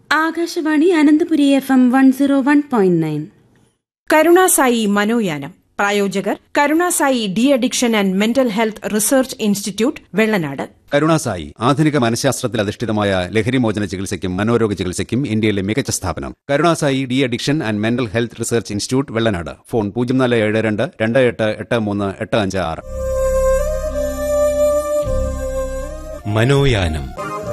Akashvani Ananthapuri F M one zero one point nine Karunasai Manoyanam പ്രായോജകർ Karunasai de addiction and mental health research institute Vellanad Karunasai ആധുനിക മനഃശാസ്ത്രത്തിൽ അധിഷ്ഠിതമായ ലഹരിമോചന ചികിത്സയ്ക്കും മനോരോഗ ചികിത്സയ്ക്കും ഇന്ത്യയിലെ മികച്ച സ്ഥാപനം Karunasai de addiction and mental health research institute Vellanad phone പൂജ്യം നാല് ഏഴ് രണ്ട് രണ്ട് എട്ട് എട്ട് മൂന്ന് എട്ട് അഞ്ച് ആറ് മനോയാനം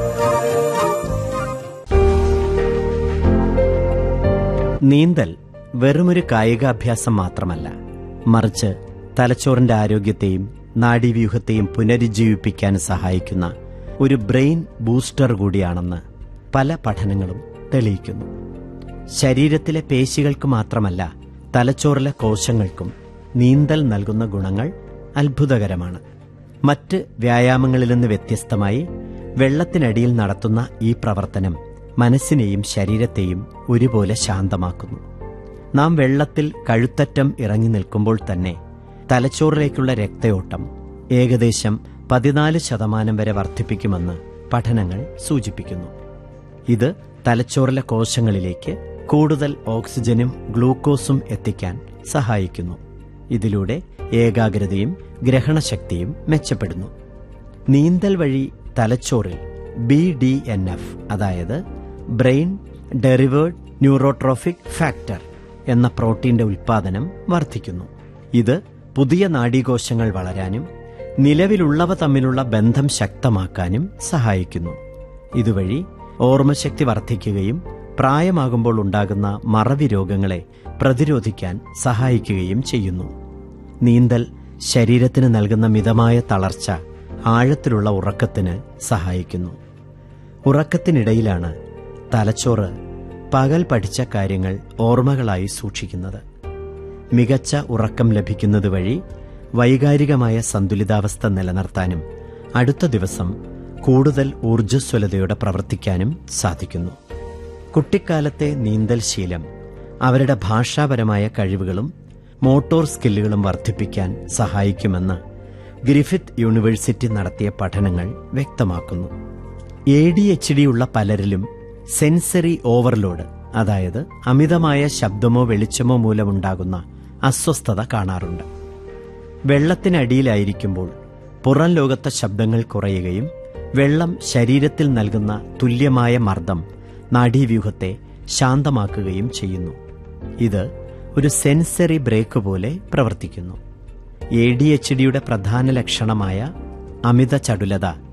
നീന്തൽ വെറുമൊരു കായികാഭ്യാസം മാത്രമല്ല മറിച്ച് തലച്ചോറിന്റെ ആരോഗ്യത്തെയും നാഡീവ്യൂഹത്തെയും പുനരുജ്ജീവിപ്പിക്കാൻ സഹായിക്കുന്ന ഒരു ബ്രെയിൻ ബൂസ്റ്റർ കൂടിയാണെന്ന് പല പഠനങ്ങളും തെളിയിക്കുന്നു ശരീരത്തിലെ പേശികൾക്ക് മാത്രമല്ല തലച്ചോറിലെ കോശങ്ങൾക്കും നീന്തൽ നൽകുന്ന ഗുണങ്ങൾ അത്ഭുതകരമാണ് മറ്റ് വ്യായാമങ്ങളിൽ നിന്ന് വ്യത്യസ്തമായി വെള്ളത്തിനടിയിൽ നടത്തുന്ന ഈ പ്രവർത്തനം മനസ്സിനെയും ശരീരത്തെയും ഒരുപോലെ ശാന്തമാക്കുന്നു നാം വെള്ളത്തിൽ കഴുത്തറ്റം ഇറങ്ങി നിൽക്കുമ്പോൾ തന്നെ തലച്ചോറിലേക്കുള്ള രക്തയോട്ടം ഏകദേശം പതിനാല് ശതമാനം വരെ വർദ്ധിപ്പിക്കുമെന്ന് പഠനങ്ങൾ സൂചിപ്പിക്കുന്നു ഇത് തലച്ചോറിലെ കോശങ്ങളിലേക്ക് കൂടുതൽ ഓക്സിജനും ഗ്ലൂക്കോസും എത്തിക്കാൻ സഹായിക്കുന്നു ഇതിലൂടെ ഏകാഗ്രതയും ഗ്രഹണശക്തിയും മെച്ചപ്പെടുന്നു നീന്തൽ വഴി തലച്ചോറിൽ ബി ഡി എൻ എഫ് അതായത് ബ്രെയിൻ ഡെറിവേർഡ് ന്യൂറോട്രോഫിക് ഫാക്ടർ എന്ന പ്രോട്ടീന്റെ ഉൽപ്പാദനം വർദ്ധിക്കുന്നു ഇത് പുതിയ നാഡീകോശങ്ങൾ വളരാനും നിലവിലുള്ളവ തമ്മിലുള്ള ബന്ധം ശക്തമാക്കാനും സഹായിക്കുന്നു ഇതുവഴി ഓർമ്മശക്തി വർദ്ധിക്കുകയും പ്രായമാകുമ്പോൾ ഉണ്ടാകുന്ന മറവി രോഗങ്ങളെ പ്രതിരോധിക്കാൻ സഹായിക്കുകയും ചെയ്യുന്നു നീന്തൽ ശരീരത്തിന് നൽകുന്ന മിതമായ തളർച്ച ആഴത്തിലുള്ള ഉറക്കത്തിന് സഹായിക്കുന്നു ഉറക്കത്തിനിടയിലാണ് തലച്ചോറ് പകൽ പഠിച്ച കാര്യങ്ങൾ ഓർമ്മകളായി സൂക്ഷിക്കുന്നത് മികച്ച ഉറക്കം ലഭിക്കുന്നത് വഴി വൈകാരികമായ സന്തുലിതാവസ്ഥ നിലനിർത്താനും അടുത്ത ദിവസം കൂടുതൽ ഊർജ്ജസ്വലതയോടെ പ്രവർത്തിക്കാനും സാധിക്കുന്നു കുട്ടിക്കാലത്തെ നീന്തൽ ശീലം അവരുടെ ഭാഷാപരമായ കഴിവുകളും മോട്ടോർ സ്കില്ലുകളും വർദ്ധിപ്പിക്കാൻ സഹായിക്കുമെന്ന് ഗ്രിഫിത്ത് യൂണിവേഴ്സിറ്റി നടത്തിയ പഠനങ്ങൾ വ്യക്തമാക്കുന്നു എ ഡി എച്ച് ഡി ഉള്ള പലരിലും സെൻസറി ഓവർലോഡ് അതായത് അമിതമായ ശബ്ദമോ വെളിച്ചമോ മൂലമുണ്ടാകുന്ന അസ്വസ്ഥത കാണാറുണ്ട് വെള്ളത്തിനടിയിലായിരിക്കുമ്പോൾ പുറം ലോകത്തെ ശബ്ദങ്ങൾ കുറയുകയും വെള്ളം ശരീരത്തിൽ നൽകുന്ന തുല്യമായ മർദ്ദം നാഡീവ്യൂഹത്തെ ശാന്തമാക്കുകയും ചെയ്യുന്നു ഇത് ഒരു സെൻസറി ബ്രേക്ക് പോലെ പ്രവർത്തിക്കുന്നു എ ഡി എച്ച് ഡിയുടെ പ്രധാന ലക്ഷണമായ അമിത ചടുലത